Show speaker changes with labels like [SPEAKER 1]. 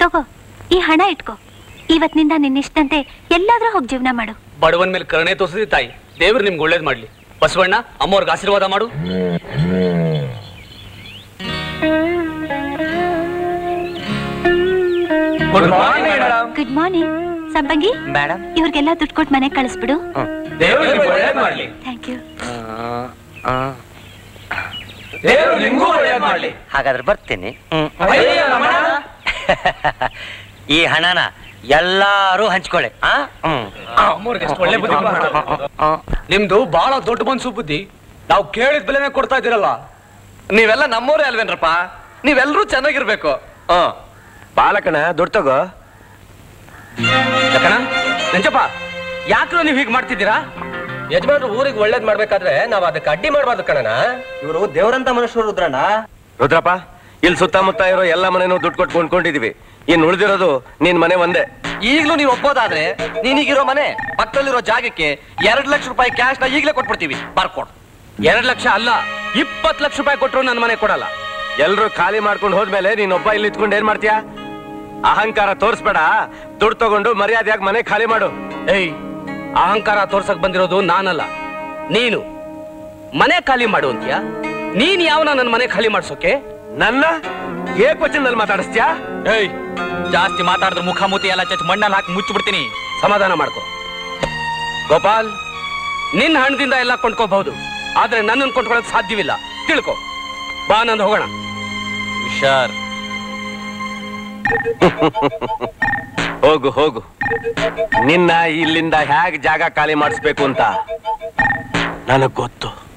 [SPEAKER 1] ತಗೋ ಈ ಹಣ ಇಟ್ಕೋ ಇವತ್ತಿನಿಂದ ನಿನ್ನಿಷ್ಟಂತೆ ಎಲ್ಲಾದ್ರೂ ಹೋಗಿ ಜೀವನ ಮಾಡು
[SPEAKER 2] ಬಡವನ್ ಮೇಲೆ ಕರುಣೆ ತೋರಿಸಿದಿ ತಾಯಿ ದೇವ್ರು ನಿಮ್ಗೆ ಒಳ್ಳೇದ್ ಮಾಡ್ಲಿ ಬಸವಣ್ಣ ಅಮ್ಮವ್ರಿಗೆ ಆಶೀರ್ವಾದ ಮಾಡು good morning madam
[SPEAKER 1] good morning Sampangi
[SPEAKER 3] madam
[SPEAKER 1] ಇವ್ರಿಗೆಲ್ಲ ದುಡ್ಡು ಕೊಟ್ಟು ಮನೆಗೆ ಕಳಿಸ್ಬಿಡು
[SPEAKER 2] ದೇವ್ರು ನಿಮ್ಗೆ ಒಳ್ಳೇದ್ ಮಾಡ್ಲಿ
[SPEAKER 1] ಥ್ಯಾಂಕ್ ಯು
[SPEAKER 2] ದೇವ್ರು ನಿಮ್ಗೂ ಒಳ್ಳೇದ್ ಮಾಡ್ಲಿ
[SPEAKER 3] ಹಾಗಾದ್ರೆ ಬರ್ತೀನಿ ಹ್ಮ್.
[SPEAKER 2] ಅಯ್ಯಯ್ಯ, ರಮಣ.
[SPEAKER 3] ಈ ಹಣನ ಎಲ್ಲಾರು ಹಂಚ್ಕೊಳ್ಳಿ ಆ? ಹ್ಮ್.
[SPEAKER 2] ಅಮ್ಮವ್ರಿಗೆ ಎಷ್ಟು ಒಳ್ಳೆ ಬುದ್ಧಿ ಬಂತು.
[SPEAKER 3] ಆ,
[SPEAKER 2] ನಿಮ್ದು ಬಹಳ ದೊಡ್ಡ ಮನ್ಸು ಬುದ್ಧಿ ನಾವು ಕೇಳಿದ ಬೆಲೆನೇ ಕೊಡ್ತಾ ಇದ್ದೀರಲ್ಲ
[SPEAKER 4] ನೀವೆಲ್ಲ ನಮ್ಮೋರೇ ಅಲ್ವೇನ್ರಪ್ಪ ನೀವೆಲ್ಲರೂ ಚೆನ್ನಾಗಿರ್ಬೇಕು ಹ್ಮ್
[SPEAKER 5] ಬಾಲಕಣ ದುಡ್ಡು ತಗೋ
[SPEAKER 2] ಯಾಕಣ ನಂಜಪ್ಪ ಯಾಕ್ರು ನೀವು ಹೀಗೆ ಮಾಡ್ತಿದ್ದೀರಾ
[SPEAKER 4] ಯಜಮಾನ್ರು ಊರಿಗೆ ಒಳ್ಳೇದ್ ಮಾಡ್ಬೇಕಾದ್ರೆ ನಾವ್ ಅದಕ್ಕೆ ಅಡ್ಡಿ ಮಾಡ್ಬಾರ್ದು ಕಣನ
[SPEAKER 6] ಇವರು ದೇವರಂತ ಮನುಷ್ಯರು ರುದ್ರಣ್ಣ
[SPEAKER 5] ರುದ್ರಪ್ಪ ಇಲ್ಲಿ ಸುತ್ತಮುತ್ತ ಇರೋ ಎಲ್ಲ ಮನೆನೂ ದುಡ್ಡು ಕೊಟ್ಟು ಕೊಂಡ್ಕೊಂಡಿದೀವಿ ಇನ್ ಉಳಿದಿರೋದು ನಿನ್ ಮನೆ ಒಂದೇ
[SPEAKER 4] ಈಗ್ಲೂ ನೀವು ಒಪ್ಪೋದಾದ್ರೆ ನೀನೀಗಿರೋ ಮನೆ ಪಕ್ಕದಲ್ಲಿರೋ ಜಾಗಕ್ಕೆ ಎರಡ್ ಲಕ್ಷ ರೂಪಾಯಿ ಕ್ಯಾಶ್ ನ ಈಗಲೇ ಕೊಟ್ಬಿಡ್ತೀವಿ ಬರ್ಕೊಡು
[SPEAKER 2] ಎರಡ್ ಲಕ್ಷ ಅಲ್ಲ ಇಪ್ಪತ್ ಲಕ್ಷ ರೂಪಾಯಿ ಕೊಟ್ರು ನನ್ನ ಮನೆ ಕೊಡಲ್ಲ
[SPEAKER 5] ಎಲ್ರು ಖಾಲಿ ಮಾಡ್ಕೊಂಡು ಹೋದ್ಮೇಲೆ ನೀನೊಬ್ಬ ಇಲ್ಲಿ ಇತ್ಕೊಂಡು ಏನ್ ಮಾಡ್ತೀಯಾ ಅಹಂಕಾರ ತೋರ್ಸ್ಬೇಡ ದುಡ್ಡು ತಗೊಂಡು ಮರ್ಯಾದೆಯಾಗಿ ಮನೆ ಖಾಲಿ ಮಾಡು
[SPEAKER 2] ಏಯ್ ಅಹಂಕಾರ ತೋರ್ಸಕ್ ಬಂದಿರೋದು ನಾನಲ್ಲ ನೀನು ಮನೆ ಖಾಲಿ ಮಾಡು ಅಂತೀಯ ನೀನ್ ಯಾವನ ನನ್ನ ಮನೆ ಖಾಲಿ ಮಾಡ್ಸೋಕೆ
[SPEAKER 5] ನನ್ನ ಏಕವಚನದಲ್ಲಿ ಮಾತಾಡಿಸ್ತೀಯಾ
[SPEAKER 2] ಏಯ್
[SPEAKER 4] ಜಾಸ್ತಿ ಮಾತಾಡಿದ್ರೆ ಮುಖ ಮೂತಿ ಎಲ್ಲ ಚಚ್ ಮಣ್ಣಲ್ಲಿ ಹಾಕಿ ಮುಚ್ಚಿಬಿಡ್ತೀನಿ
[SPEAKER 2] ಸಮಾಧಾನ ಮಾಡ್ಕೋ ಗೋಪಾಲ್ ನಿನ್ನ ಹಣದಿಂದ ಎಲ್ಲ ಕೊಂಡ್ಕೋಬಹುದು ಆದ್ರೆ ನನ್ನನ್ನು ಕೊಂಡ್ಕೊಳ್ಳೋಕೆ ಸಾಧ್ಯವಿಲ್ಲ ತಿಳ್ಕೊ ಬಾ ನಂದು ಹೋಗೋಣ
[SPEAKER 4] ಹುಷಾರ್
[SPEAKER 5] ಹೋಗು ಹೋಗು ನಿನ್ನ ಇಲ್ಲಿಂದ ಹೇಗ್ ಜಾಗ ಖಾಲಿ ಮಾಡಿಸ್ಬೇಕು ಅಂತ ನನಗ್ ಗೊತ್ತು